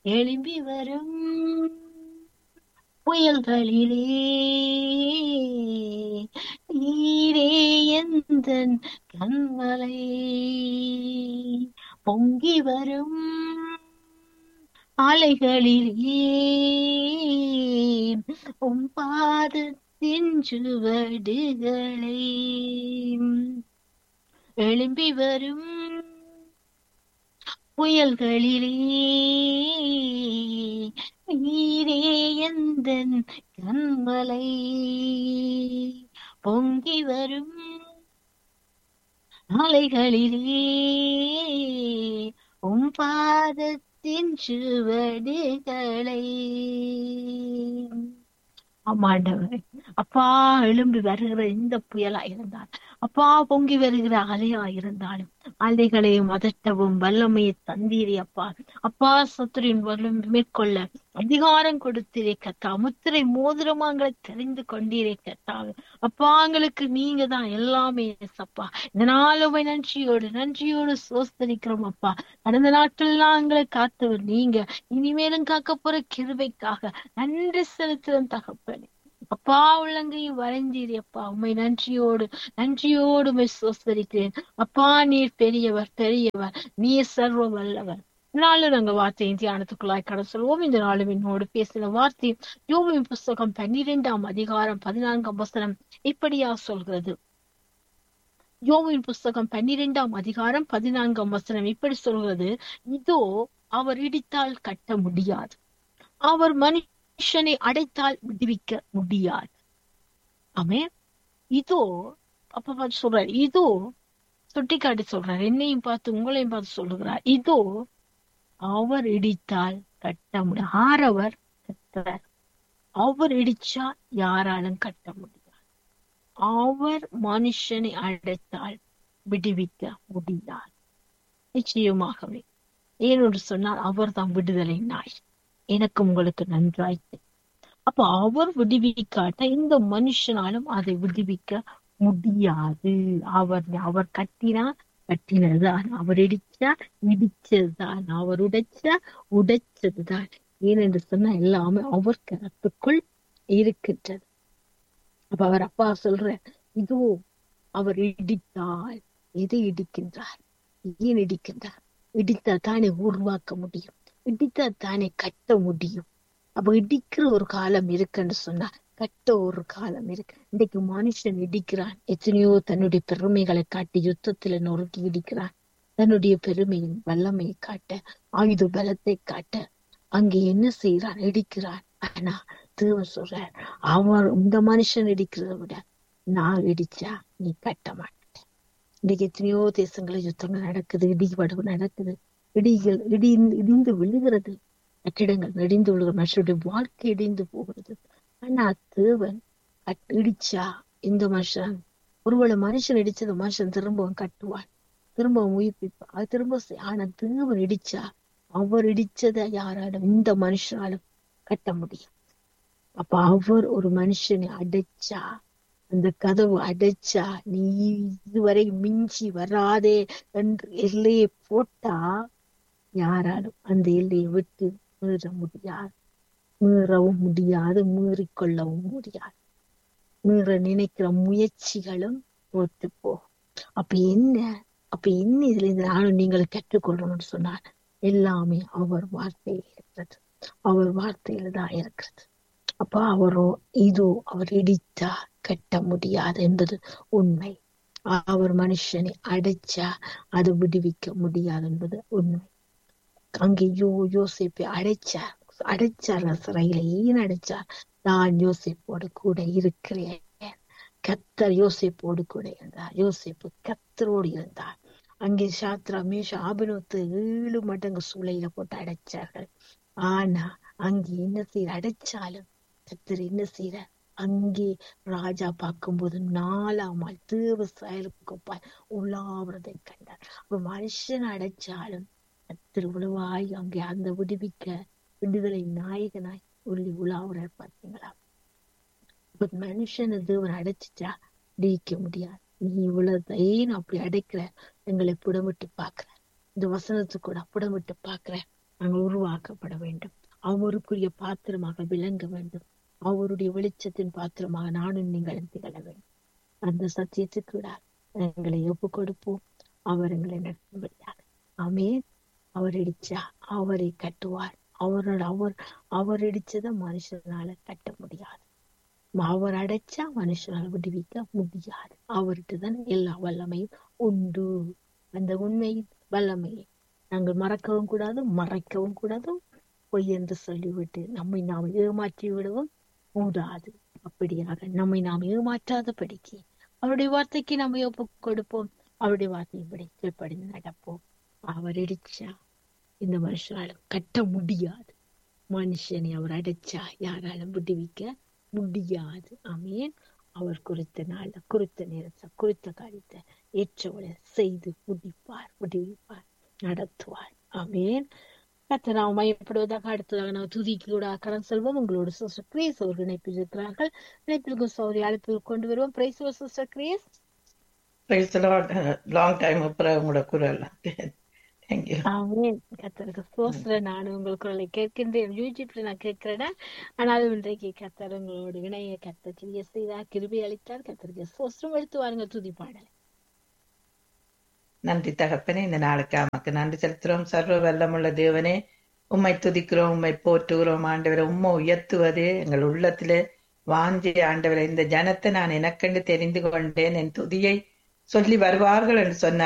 எழும்பி வரும் புயல்களிலே நீரே எந்தன் கண்மலை பொங்கி வரும் அலைகளிலே உம் பாதத்தின் சுவடுகளை எழும்பி வரும் புயல்களிலே நீரே எந்தன் கண்மலை பொங்கி வரும் அலைகளிலே உம் பாதத்தின் சுவடுகளை ஆமாண்டவரே அப்பா எழும்பி வருகிற இந்த புயலா இருந்தால் அப்பா பொங்கி வருகிற அலையா இருந்தாலும் அலைகளையும் அதட்டவும் வல்லமையை தந்தீரே அப்பா அப்பா சத்துரின் வல்லம் மேற்கொள்ள அதிகாரம் கொடுத்தீரே கத்தா முத்திரை மோதிரமாங்களை தெரிந்து கொண்டீரே கத்தாவே அப்பா எங்களுக்கு நீங்க தான் எல்லாமே சப்பா இந்த நாளுமை நன்றியோடு நன்றியோடு சோஸ்தரிக்கிறோம் அப்பா கடந்த நாட்கள்லாம் எங்களை காத்தவர் நீங்க இனிமேலும் காக்க போற கிருபைக்காக நன்றி செலுத்துறோம் தகப்பனே அப்பா உள்ளங்கையும் வரைந்தீரே அப்பா உண்மை நன்றியோடு நன்றியோடு உண்மை சோஸ்தரிக்கிறேன் அப்பா நீர் பெரியவர் பெரியவர் நீர் சர்வ வல்லவர் நாளும் நாங்க வார்த்தையின் தியானத்துக்குள்ளாய் கடை சொல்வோம் இந்த நாளும் என்னோடு பேசின வார்த்தை யோவின் புஸ்தகம் பன்னிரெண்டாம் அதிகாரம் பதினான்காம் வசனம் இப்படியா சொல்கிறது யோவின் புஸ்தகம் பன்னிரெண்டாம் அதிகாரம் பதினான்காம் வசனம் இப்படி சொல்கிறது இதோ அவர் இடித்தால் கட்ட முடியாது அவர் மனுஷனை அடைத்தால் விடுவிக்க முடியாது ஆமே இதோ அப்ப சொல்றார் இதோ சுட்டிக்காட்டி சொல்றார் என்னையும் பார்த்து உங்களையும் பார்த்து சொல்லுகிறார் இதோ அவர் இடித்தால் கட்ட முடியும் ஆரவர் கட்டுறார் அவர் இடிச்சா யாராலும் கட்ட முடியாது அவர் மனுஷனை அடைத்தால் விடுவிக்க முடியாது நிச்சயமாகவே ஏனென்று சொன்னால் அவர் தான் விடுதலை நாய் எனக்கு உங்களுக்கு நன்றாய் அப்ப அவர் விடுவிக்காட்ட இந்த மனுஷனாலும் அதை விடுவிக்க முடியாது அவர் அவர் கட்டினா கட்டினதுதான் அவர் இடிச்சா இடிச்சதுதான் அவர் உடைச்சா உடைச்சதுதான் ஏனென்று சொன்னா எல்லாமே அவர் கரத்துக்குள் இருக்கின்றது அப்ப அவர் அப்பா சொல்ற இதோ அவர் இடித்தால் எதை இடிக்கின்றார் ஏன் இடிக்கின்றார் இடித்தா தானே உருவாக்க முடியும் இடித்தா தானே கட்ட முடியும் அப்ப இடிக்கிற ஒரு காலம் இருக்குன்னு சொன்னா கட்ட ஒரு காலம் இருக்கு இன்னைக்கு மனுஷன் இடிக்கிறான் எத்தனையோ தன்னுடைய பெருமைகளை காட்டி யுத்தத்துல நொறுக்கி இடிக்கிறான் தன்னுடைய பெருமையின் வல்லமையை காட்ட ஆயுத பலத்தை காட்ட அங்கே என்ன செய்யறான் இடிக்கிறான் ஆனா தேவன் சொல்ற அவர் இந்த மனுஷன் இடிக்கிறத விட நான் இடிச்சா நீ கட்ட மாட்ட இன்னைக்கு எத்தனையோ தேசங்களில் யுத்தங்கள் நடக்குது இடிபடவு நடக்குது இடிகள் இடி இடிந்து விழுகிறது கட்டிடங்கள் இடிந்து விழுகிற மனுஷனுடைய வாழ்க்கை இடிந்து போகிறது ஆனா தேவன் இடிச்சா இந்த மனுஷன் ஒருவேளை மனுஷன் இடிச்சது மனுஷன் திரும்பவும் கட்டுவான் திரும்பவும் உயிர்ப்பிப்பான் அது திரும்ப ஆனா தேவன் இடிச்சா அவர் இடிச்சதை யாராலும் இந்த மனுஷனாலும் கட்ட முடியும் அப்ப அவர் ஒரு மனுஷனை அடைச்சா அந்த கதவு அடைச்சா நீ இதுவரை மிஞ்சி வராதே என்று எல்லையை போட்டா யாராலும் அந்த எல்லையை விட்டு மீற முடியாது மீறவும் முடியாது மீறிக்கொள்ளவும் முடியாது மீற நினைக்கிற முயற்சிகளும் தோத்து போகும் அப்ப என்ன அப்ப என்ன இதுல இந்த நானும் நீங்கள் கற்றுக்கொள்ளணும்னு சொன்னார் எல்லாமே அவர் வார்த்தையில் இருக்கிறது அவர் வார்த்தையில தான் இருக்கிறது அப்ப அவரோ இதோ அவர் இடித்தா கட்ட முடியாது என்பது உண்மை அவர் மனுஷனை அடைச்சா அது விடுவிக்க முடியாது என்பது உண்மை அங்கே யோ யோசிப்பை அடைச்சார் அடைச்சார் சிறையில ஏன் அடைச்சார் நான் யோசிப்போடு கூட இருக்கிறேன் கத்தர் யோசிப்போடு கூட இருந்தார் யோசிப்பு கத்தரோடு இருந்தார் அங்கே சாத்ரா மேஷ ஆபினோத்து ஏழு மடங்கு சூளையில போட்டு அடைச்சார்கள் ஆனா அங்கே என்ன செய்ய அடைச்சாலும் கத்தர் என்ன செய்யற அங்கே ராஜா பார்க்கும்போது நாலாம் ஆள் தேவ செயலுக்குப்பாய் உள்ளாவதை கண்டார் அப்ப மனுஷன் அடைச்சாலும் கத்தர் உழவாய் அங்கே அந்த விடுவிக்க விடுதலை நாயகனாய் உள்ளி உலாவுறார் பார்த்தீங்களா மனுஷனை தேவன் அடைச்சிட்டா ஜெயிக்க முடியாது நீ இவ்வளவு ஏன் அப்படி அடைக்கிற எங்களை புடமிட்டு பாக்குற இந்த வசனத்து கூட புடமிட்டு பாக்குற நாங்கள் உருவாக்கப்பட வேண்டும் அவருக்குரிய பாத்திரமாக விளங்க வேண்டும் அவருடைய வெளிச்சத்தின் பாத்திரமாக நானும் நீங்களும் திகழ வேண்டும் அந்த சத்தியத்துக்கு விடார் எங்களை ஒப்பு கொடுப்போம் அவர் எங்களை நடத்தும்படியாக ஆமென் அவர் இடிச்சா அவரை கட்டுவார் அவரோட அவர் அவர் இடிச்சதை மனுஷனால கட்ட முடியாது அவர் அடைச்சா மனுஷனால விடுவிக்க முடியாது அவர்கிட்ட தான் எல்லா வல்லமையும் உண்டு அந்த உண்மை வல்லமையை நாங்கள் மறக்கவும் கூடாது மறைக்கவும் கூடாது பொய் என்று சொல்லிவிட்டு நம்மை நாம் ஏமாற்றி விடவும் கூடாது அப்படியாக நம்மை நாம் ஏமாற்றாதபடிக்கு அவருடைய வார்த்தைக்கு நம்ம ஒப்பு கொடுப்போம் அவருடைய வார்த்தையின்படி கீழ்ப்படிந்து நடப்போம் அவர் அடிச்சா இந்த மனுஷனாலும் கட்ட முடியாது மனுஷனை அவர் அடைச்சா யாராலும் விடுவிக்க முடியாது ஆமேன் அவர் குறித்த நாள்ல குறித்த நேரத்தை குறித்த காரியத்தை ஏற்றவளை செய்து முடிப்பார் விடுவிப்பார் நடத்துவார் ஆமேன் கத்தனாவும் மையப்படுவதாக அடுத்ததாக நாம் துதிக்கு கூட கடன் செல்வோம் உங்களோட சிஸ்டர் கிரேஸ் அவர்கள் இணைப்பில் இருக்கிறார்கள் இணைப்பிற்கு சௌரி அழைப்பில் கொண்டு வருவோம் praise sister Grace Praise the Lord. Long time அப்புறம் உங்களோட குரல் தேங்க்யூ ஆமென் கத்தருக்கு சோஸ்திர நான் உங்கள் குரலை கேட்கின்றேன் யூடியூப்ல நான் கேட்கிறேன் ஆனாலும் இன்றைக்கு கத்தர் உங்களோடு இணைய கத்த சிறிய செய்தார் கிருபி அளித்தார் கத்தருக்கு சோஸ்திரம் எடுத்து வாருங்க துதி பாடலை நன்றி தகப்பனே இந்த நாளுக்கு நமக்கு நன்றி செலுத்துறோம் சர்வ வல்லமுள்ள தேவனே உம்மை துதிக்கிறோம் உம்மை போற்றுகிறோம் ஆண்டவரை உம்மை உயர்த்துவதே எங்கள் உள்ளத்திலே வாஞ்சி ஆண்டவரை இந்த ஜனத்தை நான் எனக்கென்று தெரிந்து கொண்டேன் என் துதியை சொல்லி வருவார்கள் என்று சொன்ன